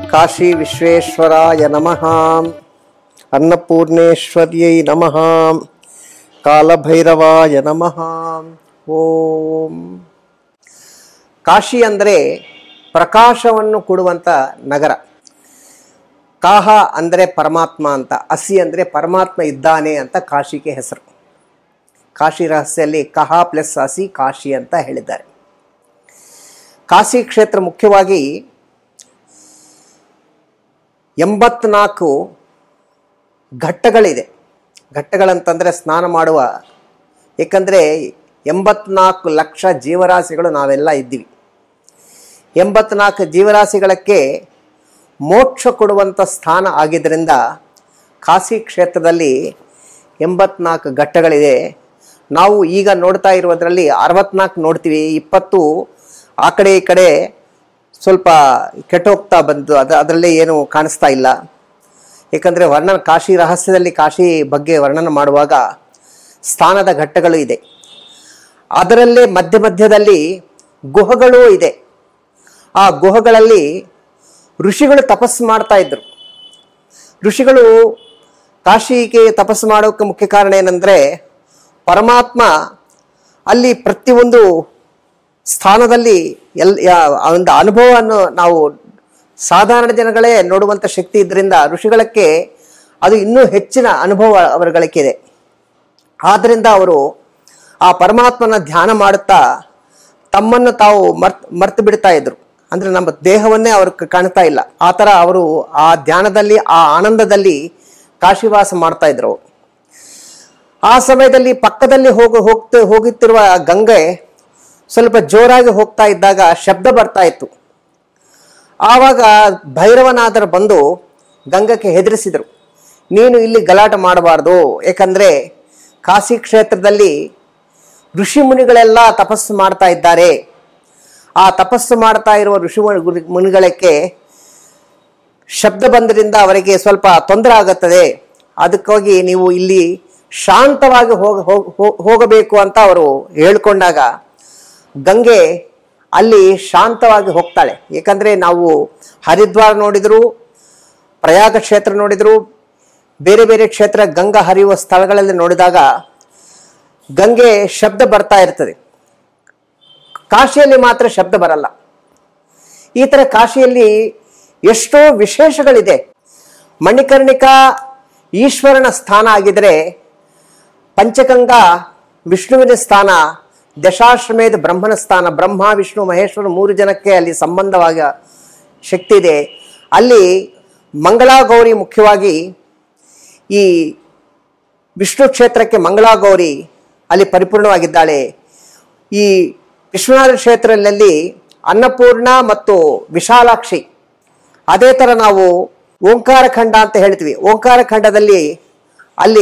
ಕಾಶಿ ವಿಶ್ವೇಶ್ವರಾಯ ನಮಃ ಅನ್ನಪೂರ್ಣೇಶ್ವರ್ಯೈ ನಮಃ ಕಾಲಭೈರವಾಯ ನಮಃ ಓಂ ಕಾಶಿ ಅಂದರೆ ಪ್ರಕಾಶವನ್ನು ಕೊಡುವಂಥ ನಗರ ಕಾಹ ಅಂದರೆ ಪರಮಾತ್ಮ ಅಂತ ಅಸಿ ಅಂದರೆ ಪರಮಾತ್ಮ ಇದ್ದಾನೆ ಅಂತ ಕಾಶಿಗೆ ಹೆಸರು ಕಾಶಿ ರಹಸ್ಯಲ್ಲಿ ಕಹ ಪ್ಲಸ್ ಅಸಿ ಕಾಶಿ ಅಂತ ಹೇಳಿದ್ದಾರೆ ಕಾಶಿ ಕ್ಷೇತ್ರ ಮುಖ್ಯವಾಗಿ ಎಂಬತ್ನಾಲ್ಕು ಘಟ್ಟಗಳಿದೆ ಘಟ್ಟಗಳಂತಂದರೆ ಸ್ನಾನ ಮಾಡುವ ಏಕೆಂದರೆ ಎಂಬತ್ನಾಲ್ಕು ಲಕ್ಷ ಜೀವರಾಶಿಗಳು ನಾವೆಲ್ಲ ಇದ್ದೀವಿ ಎಂಬತ್ನಾಲ್ಕು ಜೀವರಾಶಿಗಳಕ್ಕೆ ಮೋಕ್ಷ ಕೊಡುವಂಥ ಸ್ಥಾನ ಆಗಿದ್ದರಿಂದ ಕಾಶಿ ಕ್ಷೇತ್ರದಲ್ಲಿ ಎಂಬತ್ನಾಲ್ಕು ಘಟ್ಟಗಳಿದೆ ನಾವು ಈಗ ನೋಡ್ತಾ ಇರುವುದರಲ್ಲಿ ಅರವತ್ನಾಲ್ಕು ನೋಡ್ತೀವಿ ಇಪ್ಪತ್ತು ಆ ಕಡೆ ಈ ಕಡೆ ಸ್ವಲ್ಪ ಕೆಟ್ಟೋಗ್ತಾ ಬಂದು ಅದು ಅದರಲ್ಲಿ ಏನು ಕಾಣಿಸ್ತಾ ಇಲ್ಲ ಏಕೆಂದರೆ ವರ್ಣನ ಕಾಶಿ ರಹಸ್ಯದಲ್ಲಿ ಕಾಶಿ ಬಗ್ಗೆ ವರ್ಣನ ಮಾಡುವಾಗ ಸ್ಥಾನದ ಘಟ್ಟಗಳು ಇದೆ ಅದರಲ್ಲೇ ಮಧ್ಯ ಮಧ್ಯದಲ್ಲಿ ಗುಹಗಳು ಇದೆ ಆ ಗುಹಗಳಲ್ಲಿ ಋಷಿಗಳು ತಪಸ್ಸು ಮಾಡ್ತಾ ಇದ್ರು ಋಷಿಗಳು ಕಾಶಿಗೆ ತಪಸ್ಸು ಮಾಡೋಕ್ಕೆ ಮುಖ್ಯ ಕಾರಣ ಏನಂದರೆ ಪರಮಾತ್ಮ ಅಲ್ಲಿ ಪ್ರತಿಯೊಂದು ಸ್ಥಾನದಲ್ಲಿ ಎಲ್ ಯಾ- ಆ ಒಂದು ಅನುಭವವನ್ನು ನಾವು ಸಾಧಾರಣ ಜನಗಳೇ ನೋಡುವಂಥ ಶಕ್ತಿ ಇದರಿಂದ ಋಷಿಗಳಕ್ಕೆ ಅದು ಇನ್ನೂ ಹೆಚ್ಚಿನ ಅನುಭವ ಅವರುಗಳಿಗಿದೆ ಆದ್ದರಿಂದ ಅವರು ಆ ಪರಮಾತ್ಮನ ಧ್ಯಾನ ಮಾಡುತ್ತಾ ತಮ್ಮನ್ನು ತಾವು ಮರ್ತ್ ಮರ್ತು ಬಿಡ್ತಾ ಇದ್ರು ಅಂದ್ರೆ ನಮ್ಮ ದೇಹವನ್ನೇ ಅವ್ರು ಕಾಣ್ತಾ ಇಲ್ಲ ಆ ಥರ ಅವರು ಆ ಧ್ಯಾನದಲ್ಲಿ ಆ ಆನಂದದಲ್ಲಿ ಕಾಶಿವಾಸ ಮಾಡ್ತಾ ಇದ್ರು ಆ ಸಮಯದಲ್ಲಿ ಪಕ್ಕದಲ್ಲಿ ಹೋಗ ಹೋಗ್ತ ಹೋಗುತ್ತಿರುವ ಗಂಗೆ ಸ್ವಲ್ಪ ಜೋರಾಗಿ ಹೋಗ್ತಾ ಇದ್ದಾಗ ಶಬ್ದ ಬರ್ತಾ ಇತ್ತು ಆವಾಗ ಭೈರವನಾದರು ಬಂದು ಗಂಗಕ್ಕೆ ಹೆದರಿಸಿದರು ನೀನು ಇಲ್ಲಿ ಗಲಾಟೆ ಮಾಡಬಾರ್ದು ಏಕೆಂದರೆ ಕಾಶಿ ಕ್ಷೇತ್ರದಲ್ಲಿ ಋಷಿ ಮುನಿಗಳೆಲ್ಲ ತಪಸ್ಸು ಮಾಡ್ತಾ ಇದ್ದಾರೆ ಆ ತಪಸ್ಸು ಮಾಡ್ತಾ ಇರುವ ಋಷಿ ಮುನಿ- ಮುನಿಗಳಕ್ಕೆ ಶಬ್ದ ಬಂದ್ರಿಂದ ಅವರಿಗೆ ಸ್ವಲ್ಪ ತೊಂದರೆ ಆಗುತ್ತದೆ ಅದಕ್ಕಾಗಿ ನೀವು ಇಲ್ಲಿ ಶಾಂತವಾಗಿ ಹೋಗ ಹೋಗ್- ಹೋಗ್- ಹೋಗಬೇಕು ಅಂತ ಅವರು ಹೇಳ್ಕೊಂಡಾಗ ಗಂಗೆ ಅಲ್ಲಿ ಶಾಂತವಾಗಿ ಹೋಗ್ತಾಳೆ ಏಕೆಂದರೆ ನಾವು ಹರಿದ್ವಾರ ನೋಡಿದ್ರು ಪ್ರಯಾಗ ಕ್ಷೇತ್ರ ನೋಡಿದ್ರು ಬೇರೆ ಬೇರೆ ಕ್ಷೇತ್ರ ಗಂಗಾ ಹರಿಯುವ ಸ್ಥಳಗಳಲ್ಲಿ ನೋಡಿದಾಗ ಗಂಗೆ ಶಬ್ದ ಬರ್ತಾ ಇರ್ತದೆ ಕಾಶಿಯಲ್ಲಿ ಮಾತ್ರ ಶಬ್ದ ಬರಲ್ಲ ಈ ಥರ ಕಾಶಿಯಲ್ಲಿ ಎಷ್ಟೋ ವಿಶೇಷಗಳಿದೆ ಮಣಿಕರ್ಣಿಕಾ ಈಶ್ವರನ ಸ್ಥಾನ ಆಗಿದ್ರೆ ಪಂಚಗಂಗಾ ವಿಷ್ಣುವಿನ ಸ್ಥಾನ ದಶಾಶ್ವಮೇಧ ಬ್ರಹ್ಮನ ಸ್ಥಾನ ಬ್ರಹ್ಮ ವಿಷ್ಣು ಮಹೇಶ್ವರ ಮೂರು ಜನಕ್ಕೆ ಅಲ್ಲಿ ಸಂಬಂಧವಾಗ ಶಕ್ತಿ ಇದೆ ಅಲ್ಲಿ ಮಂಗಳಾ ಗೌರಿ ಮುಖ್ಯವಾಗಿ ಈ ವಿಷ್ಣು ಕ್ಷೇತ್ರಕ್ಕೆ ಮಂಗಳಾ ಗೌರಿ ಅಲ್ಲಿ ಪರಿಪೂರ್ಣವಾಗಿದ್ದಾಳೆ ಈ ವಿಶ್ವನಾಥ ಕ್ಷೇತ್ರದಲ್ಲಿ ಅನ್ನಪೂರ್ಣ ಮತ್ತು ವಿಶಾಲಾಕ್ಷಿ ಅದೇ ಥರ ನಾವು ಓಂಕಾರ ಖಂಡ ಅಂತ ಹೇಳ್ತೀವಿ ಓಂಕಾರ ಖಂಡದಲ್ಲಿ ಅಲ್ಲಿ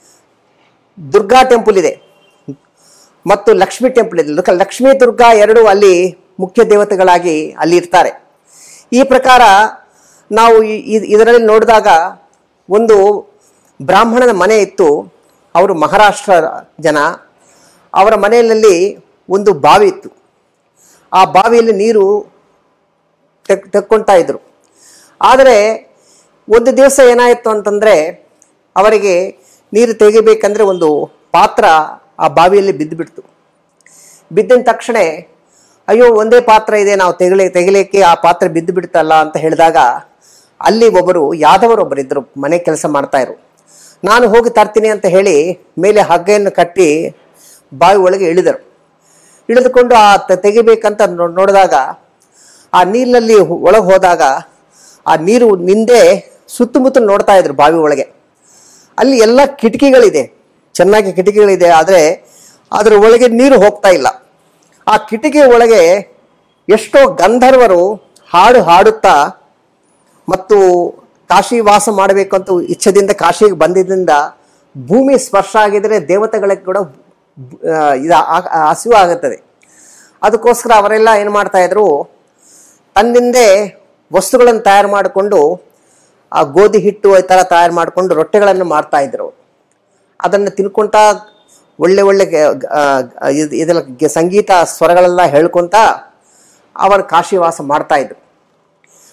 ದುರ್ಗಾ ಟೆಂಪಲ್ ಇದೆ ಮತ್ತು ಲಕ್ಷ್ಮಿ ಟೆಂಪಲ್ ಇದೆ ಲಕ್- ಲಕ್ಷ್ಮೀ ದುರ್ಗಾ ಎರಡು ಅಲ್ಲಿ ಮುಖ್ಯ ದೇವತೆಗಳಾಗಿ ಅಲ್ಲಿ ಇರ್ತಾರೆ ಈ ಪ್ರಕಾರ ನಾವು ಈ- ಇದ್- ಇದರಲ್ಲಿ ನೋಡಿದಾಗ ಒಂದು ಬ್ರಾಹ್ಮಣನ ಮನೆ ಇತ್ತು ಅವರು ಮಹಾರಾಷ್ಟ್ರ ಜನ ಅವರ ಮನೆಯಲ್ಲಿ ಒಂದು ಬಾವಿ ಇತ್ತು ಆ ಬಾವಿಯಲ್ಲಿ ನೀರು ತೆಕ್ ತೆಕ್ಕೊಳ್ತಾ ಇದ್ರು ಆದರೆ ಒಂದು ದಿವಸ ಏನಾಯಿತು ಅಂತಂದರೆ ಅವರಿಗೆ ನೀರು ತೆಗಿಬೇಕಂದ್ರೆ ಒಂದು ಪಾತ್ರ ಆ ಬಾವಿಯಲ್ಲಿ ಬಿದ್ದುಬಿಡ್ತು ಬಿದ್ದಿದ ತಕ್ಷಣ ಅಯ್ಯೋ ಒಂದೇ ಪಾತ್ರ ಇದೆ ನಾವು ತೆಗಲಿ ತೆಗಿಲಿಕ್ಕೆ ಆ ಪಾತ್ರ ಬಿದ್ದು ಬಿಡ್ತಲ್ಲ ಅಂತ ಹೇಳಿದಾಗ ಅಲ್ಲಿ ಒಬ್ಬರು ಯಾದವರೊಬ್ಬರಿದ್ದರು ಮನೆ ಕೆಲಸ ಮಾಡ್ತಾ ಇರು ನಾನು ಹೋಗಿ ತರ್ತೀನಿ ಅಂತ ಹೇಳಿ ಮೇಲೆ ಹಗ್ಗೆಯನ್ನು ಕಟ್ಟಿ ಬಾವಿ ಒಳಗೆ ಇಳಿದರು ಇಳಿದುಕೊಂಡು ಆ ತ- ತೆಗಿಬೇಕಂತ ನೋ- ನೋಡಿದಾಗ ಆ ನೀರಿನಲ್ಲಿ ಒಳಗೆ ಹೋದಾಗ ಆ ನೀರು ನಿಂದೆ ಸುತ್ತಮುತ್ತ ನೋಡ್ತಾ ಇದ್ರು ಬಾವಿ ಒಳಗೆ ಅಲ್ಲಿ ಎಲ್ಲ ಕಿಟಕಿಗಳಿದೆ ಚೆನ್ನಾಗಿ ಕಿಟಕಿಗಳಿದೆ ಆದರೆ ಅದರ ಒಳಗೆ ನೀರು ಹೋಗ್ತಾ ಇಲ್ಲ ಆ ಕಿಟಕಿ ಒಳಗೆ ಎಷ್ಟೋ ಗಂಧರ್ವರು ಹಾಡು ಹಾಡುತ್ತಾ ಮತ್ತು ಕಾಶಿ ವಾಸ ಮಾಡಬೇಕು ಅಂತ ಇಚ್ಛೆದಿಂದ ಕಾಶಿಗೆ ಬಂದಿದ್ದರಿಂದ ಭೂಮಿ ಸ್ಪರ್ಶ ಆಗಿದರೆ ದೇವತೆಗಳಿಗೆ ಕೂಡ ಆ, ಇದು ಆ- ಆ- ಹಸಿವು ಆಗುತ್ತದೆ ಅದಕ್ಕೋಸ್ಕರ ಅವರೆಲ್ಲ ಏನು ಮಾಡ್ತಾ ಇದ್ರು ತನ್ನಿಂದೆ ವಸ್ತುಗಳನ್ನು ತಯಾರು ಮಾಡಿಕೊಂಡು ಆ ಗೋಧಿ ಹಿಟ್ಟು ಈ ಥರ ತಯಾರು ಮಾಡಿಕೊಂಡು ರೊಟ್ಟೆಗಳನ್ನು ಮಾಡ್ತಾ ಇದ್ರು ಅದನ್ನು ತಿನ್ಕೊಂತ ಒಳ್ಳೆ ಒಳ್ಳೆ ಗ- ಗ- ಆ, ಇದ್- ಇದೆಲ್ಲ ಗ- ಸಂಗೀತ ಸ್ವರಗಳೆಲ್ಲ ಹೇಳ್ಕೊಂತ ಅವರು ಕಾಶಿವಾಸ ಮಾಡ್ತಾ ಇದ್ರು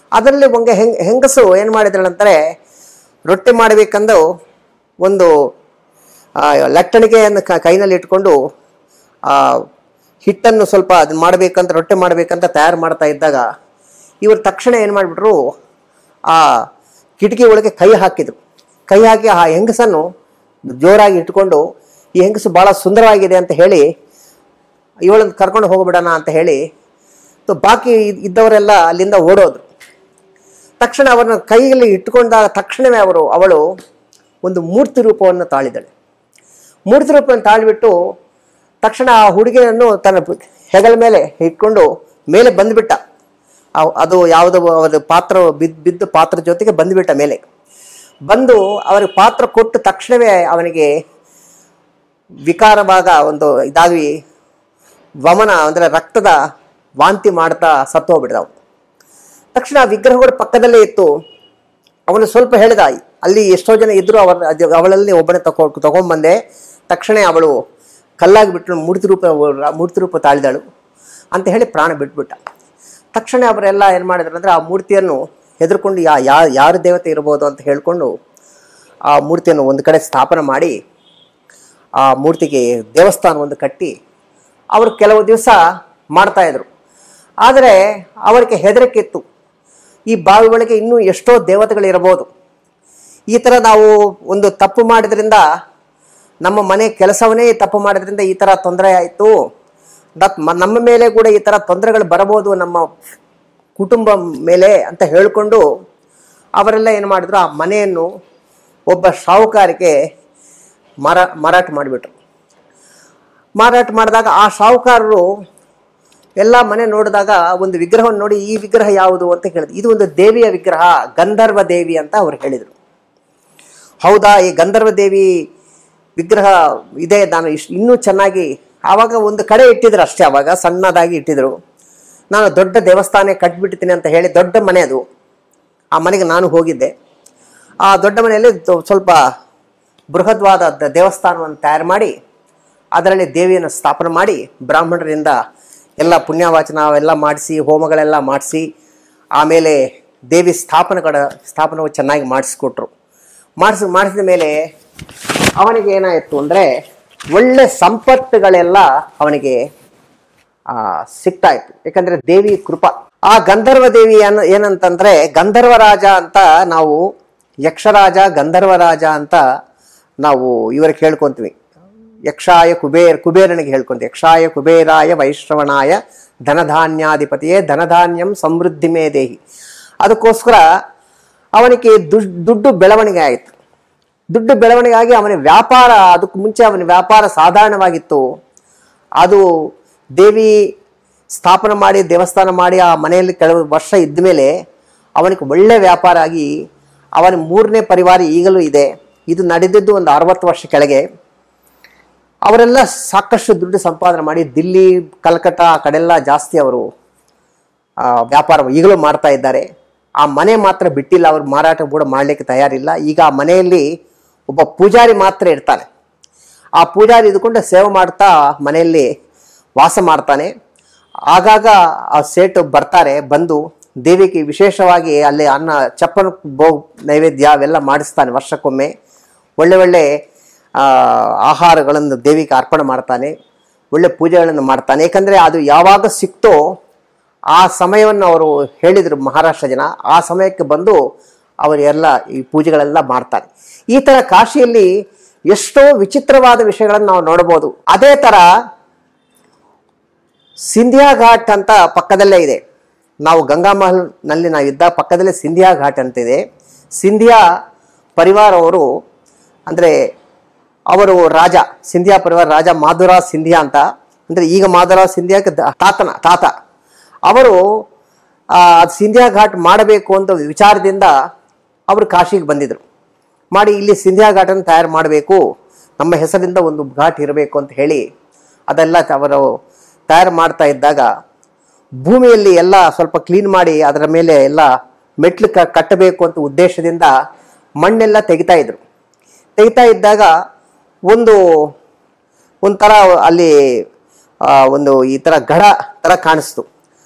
ಅದರಲ್ಲಿ ಒಂದು ಹೆಂಗ್ ಹೆಂಗಸು ಏನು ಮಾಡಿದಳಂತಾರೆ ರೊಟ್ಟಿ ಮಾಡಬೇಕಂದು ಒಂದು ಆ, ಲಟ್ಟಣಿಗೆಯನ್ನು ಕ ಕೈನಲ್ಲಿ ಇಟ್ಕೊಂಡು ಆ ಹಿಟ್ಟನ್ನು ಸ್ವಲ್ಪ ಅದು ಮಾಡಬೇಕಂತ ರೊಟ್ಟಿ ಮಾಡಬೇಕಂತ ತಯಾರು ಮಾಡ್ತಾ ಇದ್ದಾಗ ಇವರು ತಕ್ಷಣ ಏನು ಮಾಡಿಬಿಟ್ರು ಆ ಕಿಟಕಿ ಒಳಗೆ ಕೈ ಹಾಕಿದರು ಕೈ ಹಾಕಿ ಆ ಹೆಂಗಸನ್ನು ಜೋರಾಗಿ ಇಟ್ಕೊಂಡು ಈ ಹೆಂಗಸು ಭಾಳ ಸುಂದರವಾಗಿದೆ ಅಂತ ಹೇಳಿ ಇವಳನ್ನು ಕರ್ಕೊಂಡು ಹೋಗ್ಬಿಡೋಣ ಅಂತ ಹೇಳಿ ತು ಬಾಕಿ ಇದ್- ಇದ್ದವರೆಲ್ಲ ಅಲ್ಲಿಂದ ಓಡೋದ್ರು ತಕ್ಷಣ ಅವರನ್ನ ಕೈಯಲ್ಲಿ ಇಟ್ಟುಕೊಂಡಾಗ ತಕ್ಷಣವೇ ಅವರು ಅವಳು ಒಂದು ಮೂರ್ತಿ ರೂಪವನ್ನು ತಾಳಿದಳು ಮೂರ್ತಿ ರೂಪವನ್ನು ತಾಳಿಬಿಟ್ಟು ತಕ್ಷಣ ಆ ಹುಡುಗಿಯನ್ನು ತನ್ನ ಹೆಗಲ ಮೇಲೆ ಇಟ್ಕೊಂಡು ಮೇಲೆ ಬಂದುಬಿಟ್ಟ ಅದು ಯಾವುದೋ ಅವರ ಪಾತ್ರ ಬಿದ್ದು ಬಿದ್ದು ಪಾತ್ರ ಜೊತೆಗೆ ಬಂದುಬಿಟ್ಟ ಮೇಲೆ ಬಂದು ಅವರಿಗೆ ಪಾತ್ರ ಕೊಟ್ಟು ತಕ್ಷಣವೇ ಅವನಿಗೆ ವಿಕಾರ ಭಾಗ ಒಂದು ಇದಾಗಿ ವಮನ ಅಂದರೆ ರಕ್ತದ ವಾಂತಿ ಮಾಡ್ತಾ ಸತ್ತು ಹೋಗ್ಬಿಡ್ದ ಅವನು ತಕ್ಷಣ ಆ ವಿಗ್ರಹಗಳು ಪಕ್ಕದಲ್ಲೇ ಇತ್ತು ಅವನು ಸ್ವಲ್ಪ ಹೇಳಿದ ಅಲ್ಲಿ ಎಷ್ಟೋ ಜನ ಇದ್ರು ಅವರ ಅದು ಅವಳಲ್ಲಿ ಒಬ್ಬನೇ ತಗೋ ತಗೊಂಬಂದೆ ತಕ್ಷಣ ಅವಳು ಕಲ್ಲಾಗಿ ಬಿಟ್ಟು ಮೂರ್ತಿ ರೂಪ ಮೂರ್ತಿ ರೂಪ ತಾಳಿದಳು ಅಂತ ಹೇಳಿ ಪ್ರಾಣ ಬಿಟ್ಬಿಟ್ಟ ತಕ್ಷಣ ಅವರೆಲ್ಲ ಏನು ಮಾಡಿದ್ರು ಅಂದರೆ ಆ ಮೂರ್ತಿಯನ್ನು ಹೆದರ್ಕೊಂಡು ಯಾ ಯಾ ಯಾರು ದೇವತೆ ಇರ್ಬೋದು ಅಂತ ಹೇಳ್ಕೊಂಡು ಆ ಮೂರ್ತಿಯನ್ನು ಒಂದು ಕಡೆ ಸ್ಥಾಪನೆ ಮಾಡಿ ಆ ಮೂರ್ತಿಗೆ ದೇವಸ್ಥಾನ ಒಂದು ಕಟ್ಟಿ ಅವರು ಕೆಲವು ದಿವಸ ಮಾಡ್ತಾ ಇದ್ರು ಆದರೆ ಅವರಿಗೆ ಹೆದರಿಕೆ ಇತ್ತು ಈ ಬಾವಿ ಒಳಗೆ ಇನ್ನೂ ಎಷ್ಟೋ ದೇವತೆಗಳಿರಬಹುದು ಈ ಥರ ನಾವು ಒಂದು ತಪ್ಪು ಮಾಡಿದ್ರಿಂದ ನಮ್ಮ ಮನೆ ಕೆಲಸವನ್ನೇ ತಪ್ಪು ಮಾಡಿದ್ರಿಂದ ಈ ಥರ ತೊಂದರೆ ಆಯಿತು ದತ್ ಮ- ನಮ್ಮ ಮೇಲೆ ಕೂಡ ಈ ಥರ ತೊಂದರೆಗಳು ಬರಬಹುದು ನಮ್ಮ ಕುಟುಂಬ ಮೇಲೆ ಅಂತ ಹೇಳಿಕೊಂಡು ಅವರೆಲ್ಲ ಏನು ಮಾಡಿದ್ರು ಆ ಮನೆಯನ್ನು ಒಬ್ಬ ಸಾಹುಕಾರಿಗೆ ಮಾರಾ ಮಾರಾಟ ಮಾಡಿಬಿಟ್ರು ಮಾರಾಟ ಮಾಡಿದಾಗ ಆ ಸಾಹುಕಾರರು ಎಲ್ಲ ಮನೆ ನೋಡಿದಾಗ ಒಂದು ವಿಗ್ರಹವನ್ನು ನೋಡಿ ಈ ವಿಗ್ರಹ ಯಾವುದು ಅಂತ ಕೇಳಿದ್ರು ಇದು ಒಂದು ದೇವಿಯ ವಿಗ್ರಹ ಗಂಧರ್ವ ದೇವಿ ಅಂತ ಅವ್ರು ಹೇಳಿದರು ಹೌದಾ ಈ ಗಂಧರ್ವ ದೇವಿ ವಿಗ್ರಹ ಇದೆ ನಾನು ಇಷ್ಟು ಇನ್ನೂ ಚೆನ್ನಾಗಿ ಆವಾಗ ಒಂದು ಕಡೆ ಇಟ್ಟಿದ್ರು ಅಷ್ಟೇ ಆವಾಗ ಸಣ್ಣದಾಗಿ ಇಟ್ಟಿದ್ರು ನಾನು ದೊಡ್ಡ ದೇವಸ್ಥಾನ ಕಟ್ಬಿಡ್ತೀನಿ ಅಂತ ಹೇಳಿ ದೊಡ್ಡ ಮನೆ ಅದು ಆ ಮನೆಗೆ ನಾನು ಹೋಗಿದ್ದೆ ಆ ದೊಡ್ಡ ಮನೆಯಲ್ಲಿ ತ- ಸ್ವಲ್ಪ ಬೃಹದ್ವಾದ ದ- ದೇವಸ್ಥಾನವನ್ನು ತಯಾರು ಮಾಡಿ ಅದರಲ್ಲಿ ದೇವಿಯನ್ನು ಸ್ಥಾಪನೆ ಮಾಡಿ ಬ್ರಾಹ್ಮಣರಿಂದ ಎಲ್ಲ ಪುಣ್ಯವಾಚನ ಅವೆಲ್ಲ ಮಾಡಿಸಿ ಹೋಮಗಳೆಲ್ಲ ಮಾಡಿಸಿ ಆಮೇಲೆ ದೇವಿ ಸ್ಥಾಪನೆಗಳ ಸ್ಥಾಪನೆ ಚೆನ್ನಾಗಿ ಮಾಡಿಸ್ಕೊಟ್ರು ಮಾಡಿಸಿ ಮಾಡಿಸಿದ ಮೇಲೆ ಅವನಿಗೆ ಏನಾಯಿತು ಅಂದರೆ ಒಳ್ಳೆ ಸಂಪತ್ತುಗಳೆಲ್ಲ ಅವನಿಗೆ ಆ, ಸಿಗ್ತಾ ಇತ್ತು ಯಾಕಂದ್ರೆ ದೇವಿ ಕೃಪಾ ಆ ಗಂಧರ್ವ ದೇವಿ ಅನ್ನ ಏನಂತಂದ್ರೆ ಗಂಧರ್ವ ರಾಜ ಅಂತ ನಾವು ಯಕ್ಷರಾಜ ಗಂಧರ್ವ ರಾಜ ಅಂತ ನಾವು ಇವರು ಕೇಳ್ಕೊಂತೀವಿ ಯಕ್ಷಾಯ ಕುಬೇರ್ ಕುಬೇರನಿಗೆ ಹೇಳ್ಕೊಂತೀವಿ ಯಕ್ಷಾಯ ಕುಬೇರಾಯ ವೈಶ್ರವಣಾಯ ಧನಧಾನ್ಯಾಧಿಪತಿಯೇ ಧನಧಾನ್ಯಂ ಸಮೃದ್ಧಿ ಮೇ ದೇಹಿ ಅದಕ್ಕೋಸ್ಕರ ಅವನಿಗೆ ದುಡ್ ದುಡ್ಡು ಬೆಳವಣಿಗೆ ಆಯಿತು ದುಡ್ಡು ಬೆಳವಣಿಗೆ ಆಗಿ ಅವನ ವ್ಯಾಪಾರ ಅದಕ್ಕೆ ಮುಂಚೆ ಅವನ ವ್ಯಾಪಾರ ಸಾಧಾರಣವಾಗಿತ್ತು ಅದು ದೇವಿ ಸ್ಥಾಪನೆ ಮಾಡಿ ದೇವಸ್ಥಾನ ಮಾಡಿ ಆ ಮನೆಯಲ್ಲಿ ಕೆಲವು ವರ್ಷ ಇದ್ದ ಮೇಲೆ ಅವನಿಗೆ ಒಳ್ಳೆ ವ್ಯಾಪಾರ ಆಗಿ ಅವನ ಮೂರನೇ ಪರಿವಾರ ಈಗಲೂ ಇದೆ ಇದು ನಡೆದಿದ್ದು ಒಂದು ಅರವತ್ತು ವರ್ಷ ಕೆಳಗೆ ಅವರೆಲ್ಲ ಸಾಕಷ್ಟು ದುಡ್ಡು ಸಂಪಾದನೆ ಮಾಡಿ ದಿಲ್ಲಿ ಕಲ್ಕತ್ತಾ ಆ ಕಡೆಲ್ಲ ಜಾಸ್ತಿ ಅವರು ಆ, ವ್ಯಾಪಾರ ಈಗಲೂ ಮಾಡ್ತಾ ಇದ್ದಾರೆ ಆ ಮನೆ ಮಾತ್ರ ಬಿಟ್ಟಿಲ್ಲ ಅವ್ರು ಮಾರಾಟ ಕೂಡ ಮಾಡಲಿಕ್ಕೆ ತಯಾರಿಲ್ಲ ಈಗ ಆ ಮನೆಯಲ್ಲಿ ಒಬ್ಬ ಪೂಜಾರಿ ಮಾತ್ರ ಇರ್ತಾನೆ ಆ ಪೂಜಾರಿ ಇದ್ಕೊಂಡು ಸೇವೆ ಮಾಡ್ತಾ ಮನೆಯಲ್ಲಿ ವಾಸ ಮಾಡ್ತಾನೆ ಆಗಾಗ ಆ ಸೇಟು ಬರ್ತಾರೆ ಬಂದು ದೇವಿಗೆ ವಿಶೇಷವಾಗಿ ಅಲ್ಲಿ ಅನ್ನ ಚಪ್ಪನ ಬೋ ನೈವೇದ್ಯ ಅವೆಲ್ಲ ಮಾಡಿಸ್ತಾನೆ ವರ್ಷಕ್ಕೊಮ್ಮೆ ಒಳ್ಳೆ ಒಳ್ಳೆ ಆ, ಆಹಾರಗಳನ್ನು ದೇವಿಗೆ ಅರ್ಪಣೆ ಮಾಡ್ತಾನೆ ಒಳ್ಳೆ ಪೂಜೆಗಳನ್ನು ಮಾಡ್ತಾನೆ ಯಾಕಂದರೆ ಅದು ಯಾವಾಗ ಸಿಕ್ತೋ ಆ ಸಮಯವನ್ನು ಅವರು ಹೇಳಿದರು ಮಹಾರಾಷ್ಟ್ರ ಜನ ಆ ಸಮಯಕ್ಕೆ ಬಂದು ಅವರು ಎಲ್ಲ ಈ ಪೂಜೆಗಳೆಲ್ಲ ಮಾಡ್ತಾರೆ ಈ ಥರ ಕಾಶಿಯಲ್ಲಿ ಎಷ್ಟೋ ವಿಚಿತ್ರವಾದ ವಿಷಯಗಳನ್ನು ನಾವು ನೋಡ್ಬೋದು ಅದೇ ಥರ ಸಿಂಧಿಯಾ ಘಾಟ್ ಅಂತ ಪಕ್ಕದಲ್ಲೇ ಇದೆ ನಾವು ಗಂಗಾ ಮಹಲ್ನಲ್ಲಿ ನಾವು ಇದ್ದ ಪಕ್ಕದಲ್ಲೇ ಸಿಂಧಿಯಾ ಘಾಟ್ ಅಂತ ಇದೆ ಸಿಂಧಿಯಾ ಪರಿವಾರವರು ಅಂದರೆ ಅವರು ರಾಜ ಸಿಂಧಿಯಾ ಪರಿವಾರ ರಾಜ ಮಾಧುರಾವ್ ಸಿಂಧಿಯಾ ಅಂತ ಅಂದರೆ ಈಗ ಮಾಧುರಾವ್ ಸಿಂಧಿಯಾಕ್ಕೆ ದ- ತಾತನ ತಾತ ಅವರು ಆ, ಅದು ಸಿಂಧಿಯಾ ಘಾಟ್ ಮಾಡಬೇಕು ಅಂತ ವಿಚಾರದಿಂದ ಅವರು ಕಾಶಿಗೆ ಬಂದಿದ್ರು ಮಾಡಿ ಇಲ್ಲಿ ಸಿಂಧಿಯಾ ಘಾಟನ್ನು ತಯಾರು ಮಾಡಬೇಕು ನಮ್ಮ ಹೆಸರಿಂದ ಒಂದು ಘಾಟ್ ಇರಬೇಕು ಅಂತ ಹೇಳಿ ಅದೆಲ್ಲ ಅವರು ತಯಾರು ಮಾಡ್ತಾ ಇದ್ದಾಗ ಭೂಮಿಯಲ್ಲಿ ಎಲ್ಲ ಸ್ವಲ್ಪ ಕ್ಲೀನ್ ಮಾಡಿ ಅದರ ಮೇಲೆ ಎಲ್ಲ ಮೆಟ್ಲು ಕ ಕಟ್ಟಬೇಕು ಅಂತ ಉದ್ದೇಶದಿಂದ ಮಣ್ಣೆಲ್ಲ ತೆಗಿತಾ ಇದ್ರು ತೆಗಿತಾ ಇದ್ದಾಗ ಒಂದು ಒಂಥರ ಅಲ್ಲಿ ಆ, ಒಂದು ಈ ಥರ ಗಡ ಥರ ಕಾಣಿಸ್ತು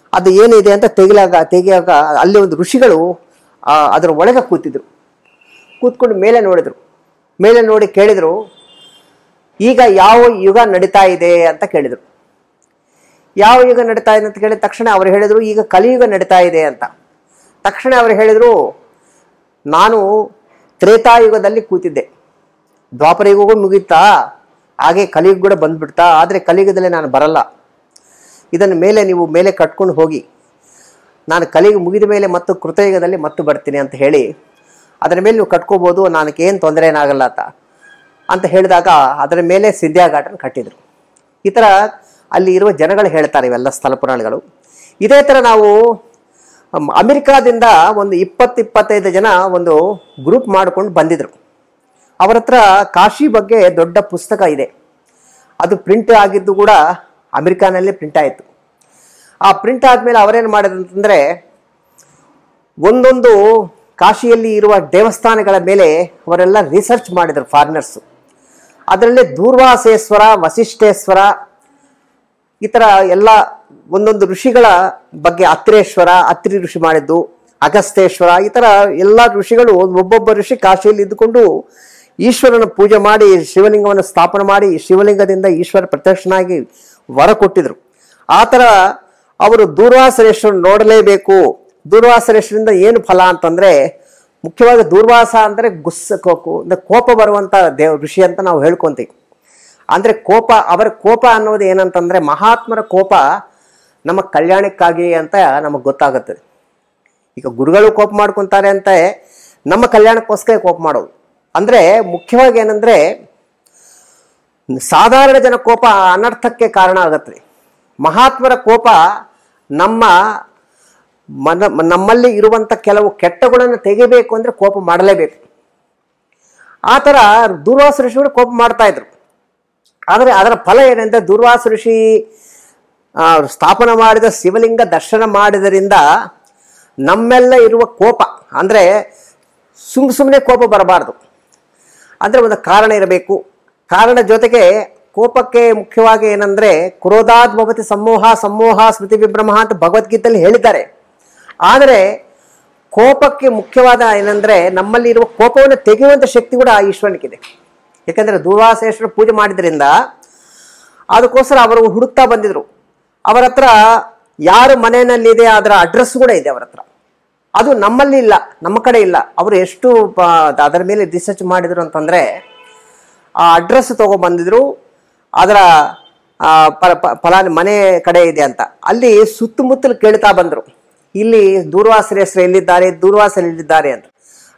ಅದು ಏನಿದೆ ಅಂತ ತೆಗಿಲಾಗ ತೆಗಿಯಾಗ ಅಲ್ಲಿ ಒಂದು ಋಷಿಗಳು ಆ, ಅದರ ಒಳಗೆ ಕೂತಿದ್ರು ಕೂತ್ಕೊಂಡು ಮೇಲೆ ನೋಡಿದ್ರು ಮೇಲೆ ನೋಡಿ ಕೇಳಿದ್ರು ಈಗ ಯಾವ ಯುಗ ನಡೀತಾ ಇದೆ ಅಂತ ಕೇಳಿದರು ಯಾವ ಯುಗ ನಡೀತಾ ಇದೆ ಅಂತ ಕೇಳಿದ ತಕ್ಷಣ ಅವರು ಹೇಳಿದರು ಈಗ ಕಲಿಯುಗ ನಡೀತಾ ಇದೆ ಅಂತ ತಕ್ಷಣ ಅವರು ಹೇಳಿದರು ನಾನು ತ್ರೇತಾಯುಗದಲ್ಲಿ ಕೂತಿದ್ದೆ ದ್ವಾಪರ ಯುಗವೂ ಮುಗೀತಾ ಹಾಗೆ ಕಲಿಯುಗ ಕೂಡ ಬಂದ್ಬಿಡ್ತಾ ಆದರೆ ಕಲಿಯುಗದಲ್ಲಿ ನಾನು ಬರಲ್ಲ ಇದನ್ನು ಮೇಲೆ ನೀವು ಮೇಲೆ ಕಟ್ಕೊಂಡು ಹೋಗಿ ನಾನು ಕಲಿಯುಗ ಮುಗಿದ ಮೇಲೆ ಮತ್ತು ಕೃತಯುಗದಲ್ಲಿ ಮತ್ತು ಬರ್ತೀನಿ ಅಂತ ಹೇಳಿ ಅದರ ಮೇಲೆ ನೀವು ಕಟ್ಕೋಬೋದು ನನಗೆ ಏನು ತೊಂದರೆ ಏನಾಗಲ್ಲ ಅಂತ ಅಂತ ಹೇಳಿದಾಗ ಅದರ ಮೇಲೆ ಸಿದ್ಧಾ ಘಾಟನ ಕಟ್ಟಿದರು ಈ ಥರ ಅಲ್ಲಿ ಇರುವ ಜನಗಳು ಹೇಳ್ತಾರೆ ಇವೆಲ್ಲ ಸ್ಥಳ ಪುರಾಣಗಳು ಇದೇ ಥರ ನಾವು ಅಮ್, ಅಮೆರಿಕಾದಿಂದ ಒಂದು ಇಪ್ಪತ್ತು ಇಪ್ಪತ್ತೈದು ಜನ ಒಂದು ಗ್ರೂಪ್ ಮಾಡ್ಕೊಂಡು ಬಂದಿದ್ರು ಅವರ ಹತ್ರ ಕಾಶಿ ಬಗ್ಗೆ ದೊಡ್ಡ ಪುಸ್ತಕ ಇದೆ ಅದು ಪ್ರಿಂಟ್ ಆಗಿದ್ದು ಕೂಡ ಅಮೆರಿಕಾನಲ್ಲಿ ಪ್ರಿಂಟ್ ಆಯಿತು ಆ ಪ್ರಿಂಟ್ ಆದಮೇಲೆ ಅವರೇನು ಮಾಡಿದ್ರು ಅಂತಂದರೆ ಒಂದೊಂದು ಕಾಶಿಯಲ್ಲಿ ಇರುವ ದೇವಸ್ಥಾನಗಳ ಮೇಲೆ ಅವರೆಲ್ಲ ರಿಸರ್ಚ್ ಮಾಡಿದರು ಫಾರಿನರ್ಸು ಅದರಲ್ಲಿ ದೂರ್ವಾಸೇಶ್ವರ ವಸಿಷ್ಠೇಶ್ವರ ಈ ಥರ ಎಲ್ಲ ಒಂದೊಂದು ಋಷಿಗಳ ಬಗ್ಗೆ ಅತ್ರೇಶ್ವರ ಅತ್ರಿ ಋಷಿ ಮಾಡಿದ್ದು ಅಗಸ್ತೇಶ್ವರ ಈ ಥರ ಎಲ್ಲ ಋಷಿಗಳು ಒಬ್ಬೊಬ್ಬ ಋಷಿ ಕಾಶಿಯಲ್ಲಿ ಇದ್ದುಕೊಂಡು ಈಶ್ವರನ ಪೂಜೆ ಮಾಡಿ ಶಿವಲಿಂಗವನ್ನು ಸ್ಥಾಪನೆ ಮಾಡಿ ಶಿವಲಿಂಗದಿಂದ ಈಶ್ವರ ಪ್ರತ್ಯಕ್ಷನಾಗಿ ವರ ಕೊಟ್ಟಿದ್ರು ಆ ಥರ ಅವರು ದೂರ್ವಾಸರೇಶ್ವರ ನೋಡಲೇಬೇಕು ದೂರ್ವಾಸರೇಶ್ವರಿಂದ ಏನು ಫಲ ಅಂತಂದ್ರೆ ಮುಖ್ಯವಾಗಿ ದೂರ್ವಾಸ ಅಂದರೆ ಗುಸ್ಸ ಕೋ- ಕೋ- ಅಂದ್ರೆ ಕೋಪ ಬರುವಂತ ದೇವ್ ಋಷಿ ಅಂತ ನಾವು ಹೇಳ್ಕೊಂತೀವಿ ಅಂದ್ರೆ ಕೋಪ ಅವರ ಕೋಪ ಅನ್ನೋದು ಏನಂತಂದ್ರೆ ಮಹಾತ್ಮರ ಕೋಪ ನಮ್ಮ ಕಲ್ಯಾಣಕ್ಕಾಗಿ ಅಂತ ನಮಗೆ ಗೊತ್ತಾಗುತ್ತೆ ಈಗ ಗುರುಗಳು ಕೋಪ ಮಾಡ್ಕೊಂತಾರೆ ಅಂತ ನಮ್ಮ ಕಲ್ಯಾಣಕ್ಕೋಸ್ಕರ ಕೋಪ ಮಾಡೋದು ಅಂದ್ರೆ ಮುಖ್ಯವಾಗಿ ಏನಂದ್ರೆ ಸಾಧಾರಣ ಜನ ಕೋಪ ಅನರ್ಥಕ್ಕೆ ಕಾರಣ ಆಗತ್ತೆ ಮಹಾತ್ಮರ ಕೋಪ ನಮ್ಮ ಮನ ನಮ್ಮಲ್ಲಿ ಇರುವಂತ ಕೆಲವು ಕೆಟ್ಟಗಳನ್ನು ತೆಗಿಬೇಕು ಅಂದ್ರೆ ಕೋಪ ಮಾಡಲೇಬೇಕು ಆ ಥರ ದೂರ್ವಾಸ ಋಷಿಗಳು ಕೋಪ ಮಾಡ್ತಾ ಇದ್ರು ಆದರೆ ಅದರ ಫಲ ಏನಂದ್ರೆ ದೂರ್ವಾಸ ಋಷಿ ಆ, ಸ್ಥಾಪನೆ ಮಾಡಿದ ಶಿವಲಿಂಗ ದರ್ಶನ ಮಾಡಿದರಿಂದ ನಮ್ಮೆಲ್ಲ ಇರುವ ಕೋಪ ಅಂದ್ರೆ ಸುಮ್ ಸುಮ್ಮನೆ ಕೋಪ ಬರಬಾರ್ದು ಅಂದ್ರೆ ಒಂದು ಕಾರಣ ಇರಬೇಕು ಕಾರಣ ಜೊತೆಗೆ ಕೋಪಕ್ಕೆ ಮುಖ್ಯವಾಗಿ ಏನಂದ್ರೆ ಕ್ರೋಧಾದ್ ಭವತಿ ಸಮೂಹ ಸಮೂಹ ಸ್ಮೃತಿ ವಿಭ್ರಮ ಅಂತ ಭಗವದ್ಗೀತೆಯಲ್ಲಿ ಹೇಳಿದ್ದಾರೆ ಆದರೆ ಕೋಪಕ್ಕೆ ಮುಖ್ಯವಾದ ಏನಂದ್ರೆ ನಮ್ಮಲ್ಲಿ ಇರುವ ಕೋಪವನ್ನು ತೆಗೆಯುವಂತ ಶಕ್ತಿ ಕೂಡ ಆ ಈಶ್ವರನಿಗಿದೆ ಯಾಕಂದ್ರೆ ದೂರ್ವಾಸೇಶ್ವರ ಪೂಜೆ ಮಾಡಿದ್ರಿಂದ ಅದಕ್ಕೋಸ್ಕರ ಅವರು ಹುಡುಕ್ತಾ ಬಂದಿದ್ರು ಅವರ ಹತ್ರ ಯಾರು ಮನೆಯಲ್ಲಿದೆ ಅದರ ಅಡ್ರೆಸ್ ಕೂಡ ಇದೆ ಅವರ ಹತ್ರ ಅದು ನಮ್ಮಲ್ಲಿ ಇಲ್ಲ ನಮ್ಮ ಕಡೆ ಇಲ್ಲ ಅವರು ಎಷ್ಟು ಪ- ಅದರ ಮೇಲೆ ರಿಸರ್ಚ್ ಮಾಡಿದ್ರು ಅಂತಂದ್ರೆ ಆ ಅಡ್ರೆಸ್ ತಗೊಂಡ್ಬಂದಿದ್ರು ಅದರ ಆ, ಪ- ಪ- ಫಲಾನಿ ಮನೆ ಕಡೆ ಇದೆ ಅಂತ ಅಲ್ಲಿ ಸುತ್ತಮುತ್ತಲು ಕೇಳ್ತಾ ಬಂದರು ಇಲ್ಲಿ ದೂರ್ವಾಸರ ಹೆಸರು ಎಲ್ಲಿದ್ದಾರೆ ದೂರ್ವಾಸರು ಎಲ್ಲಿದ್ದಾರೆ ಅಂತ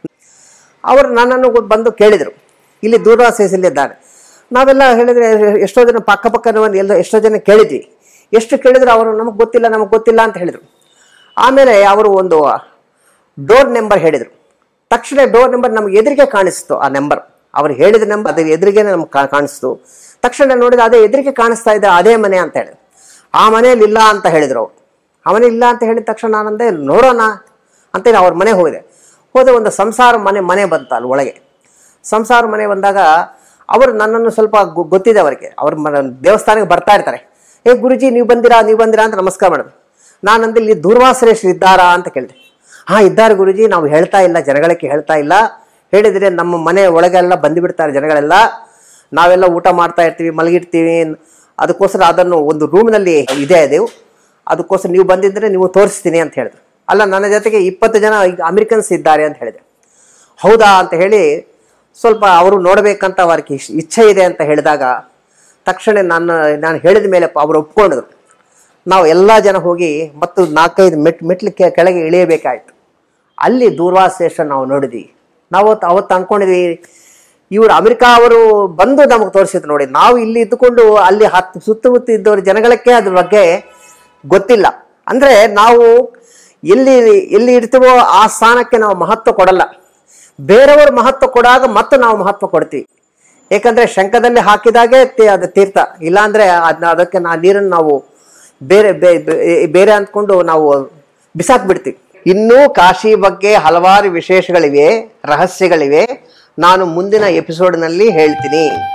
ಅವರು ನನ್ನನ್ನು ಬಂದು ಕೇಳಿದರು ಇಲ್ಲಿ ದೂರ್ವಾಸ ಎಲ್ಲಿದ್ದಾರೆ ನಾವೆಲ್ಲ ಹೇಳಿದ್ರೆ ಎಷ್ಟೋ ಜನ ಪಕ್ಕ ಪಕ್ಕ ಎಲ್ಲ ಎಷ್ಟೋ ಜನ ಕೇಳಿದ್ವಿ ಎಷ್ಟು ಕೇಳಿದ್ರು ಅವರು ನಮಗೆ ಗೊತ್ತಿಲ್ಲ ನಮಗೆ ಗೊತ್ತಿಲ್ಲ ಅಂತ ಹೇಳಿದರು ಆಮೇಲೆ ಅವರು ಒಂದು ಡೋರ್ ನಂಬರ್ ಹೇಳಿದರು ತಕ್ಷಣ ಡೋರ್ ನಂಬರ್ ನಮ್ಗೆ ಎದುರಿಗೆ ಕಾಣಿಸ್ತು ಆ ನಂಬರ್ ಅವ್ರು ಹೇಳಿದ ನಂಬರ್ ಅದು ಎದುರಿಗೆ ನಮ್ಗೆ ಕಾ- ಕಾಣಿಸ್ತು ತಕ್ಷಣ ನೋಡಿದ ಅದೇ ಎದುರಿಗೆ ಕಾಣಿಸ್ತಾ ಇದೆ ಅದೇ ಮನೆ ಅಂತ ಹೇಳಿದ್ರು ಆ ಮನೆಯಲ್ಲಿ ಇಲ್ಲ ಅಂತ ಹೇಳಿದ್ರು ಅವರು ಆ ಮನೆ ಇಲ್ಲ ಅಂತ ಹೇಳಿದ ತಕ್ಷಣ ನಾನಂದೆ ನೋಡೋಣ ಅಂತೇಳಿ ಅವ್ರ ಮನೆ ಹೋಗಿದೆ ಹೋದ ಒಂದು ಸಂಸಾರ ಮನೆ ಮನೆ ಬಂತು ಅಲ್ಲಿ ಒಳಗೆ ಸಂಸಾರ ಮನೆ ಬಂದಾಗ ಅವರು ನನ್ನನ್ನು ಸ್ವಲ್ಪ ಗೊ- ಗೊತ್ತಿದೆ ಅವರಿಗೆ ಅವ್ರ ಮ- ದೇವಸ್ಥಾನಕ್ಕೆ ಬರ್ತಾ ಇರ್ತಾರೆ ಏ ಗುರುಜಿ ನೀವು ಬಂದಿರಾ ನೀವು ಬಂದಿರಾ ಅಂತ ನಮಸ್ಕಾರ ಮಾಡಿದ್ರು ನಾನಂದ್ರೆ ಇಲ್ಲಿ ದೂರ್ವಾಸರೇಶ್ವರ ಇದ್ದಾರಾ ಅಂತ ಕೇಳಿದೆ ಹಾ ಇದ್ದಾರೆ ಗುರುಜಿ ನಾವು ಹೇಳ್ತಾ ಇಲ್ಲ ಜನಗಳಿಗೆ ಹೇಳ್ತಾ ಇಲ್ಲ ಹೇಳಿದ್ರೆ ನಮ್ಮ ಮನೆ ಒಳಗೆಲ್ಲ ಬಂದುಬಿಡ್ತಾರೆ ಜನಗಳೆಲ್ಲ ನಾವೆಲ್ಲ ಊಟ ಮಾಡ್ತಾ ಇರ್ತೀವಿ ಮಲಗಿರ್ತೀವಿ ಅದಕ್ಕೋಸ್ಕರ ಅದನ್ನು ಒಂದು ರೂಮ್ನಲ್ಲಿ ಇದೆ ಅದು ಅದಕ್ಕೋಸ್ಕರ ನೀವು ಬಂದಿದ್ರೆ ನೀವು ತೋರಿಸ್ತೀನಿ ಅಂತ ಹೇಳಿದ್ರು ಅಲ್ಲ ನನ್ನ ಜೊತೆಗೆ ಇಪ್ಪತ್ತು ಜನ ಈಗ ಅಮೆರಿಕನ್ಸ್ ಇದ್ದಾರೆ ಅಂತ ಹೇಳಿದೆ ಹೌದಾ ಅಂತ ಹೇಳಿ ಸ್ವಲ್ಪ ಅವರು ನೋಡಬೇಕಂತ ಅವ್ರಿಗೆ ಇಶ್- ಇಚ್ಛೆ ಇದೆ ಅಂತ ಹೇಳಿದಾಗ ತಕ್ಷಣ ನಾನು ನಾನು ಹೇಳಿದ ಮೇಲೆ ಅವರು ಒಪ್ಕೊಂಡ್ರು ನಾವು ಎಲ್ಲ ಜನ ಹೋಗಿ ಮತ್ತು ನಾಲ್ಕೈದು ಮೆಟ್ ಮೆಟ್ಲು ಕೆ- ಕೆಳಗೆ ಇಳಿಯಬೇಕಾಯ್ತು ಅಲ್ಲಿ ದೂರ್ವಾಸೇಶ್ವರ ನಾವು ನೋಡಿದ್ವಿ ನಾವು ಅವತ್ತು ಅವತ್ತು ಅನ್ಕೊಂಡಿದ್ವಿ ಇವರು ಅಮೆರಿಕ ಅವರು ಬಂದು ನಮಗೆ ತೋರಿಸಿದ್ರು ನೋಡಿ ನಾವು ಇಲ್ಲಿ ಇದ್ದುಕೊಂಡು ಅಲ್ಲಿ ಹತ್ತು ಸುತ್ತಮುತ್ತ ಇದ್ದವ್ರ ಜನಗಳಕ್ಕೆ ಅದ್ರ ಬಗ್ಗೆ ಗೊತ್ತಿಲ್ಲ ಅಂದ್ರೆ ನಾವು ಎಲ್ಲಿ ಎಲ್ಲಿ ಇರ್ತೀವೋ ಆ ಸ್ಥಾನಕ್ಕೆ ನಾವು ಮಹತ್ವ ಕೊಡಲ್ಲ ಬೇರೆಯವರು ಮಹತ್ವ ಕೊಡಾಗ ಮತ್ತೆ ನಾವು ಮಹತ್ವ ಕೊಡ್ತೀವಿ ಏಕೆಂದ್ರೆ ಶಂಖದಲ್ಲಿ ಹಾಕಿದಾಗೆ ತಿ- ಅದು ತೀರ್ಥ ಇಲ್ಲಾಂದ್ರೆ ಅದನ್ನ ಅದಕ್ಕೆ ನಾ ನೀರನ್ನು ನಾವು ಬೇರೆ ಬೇ- ಬೇ- ಬೇರೆ ಅಂದ್ಕೊಂಡು ನಾವು ಬಿಸಾಕ್ ಬಿಡ್ತೀವಿ ಇನ್ನೂ ಕಾಶಿ ಬಗ್ಗೆ ಹಲವಾರು ವಿಶೇಷಗಳಿವೆ ರಹಸ್ಯಗಳಿವೆ ನಾನು ಮುಂದಿನ ಎಪಿಸೋಡ್ನಲ್ಲಿ ಹೇಳ್ತೀನಿ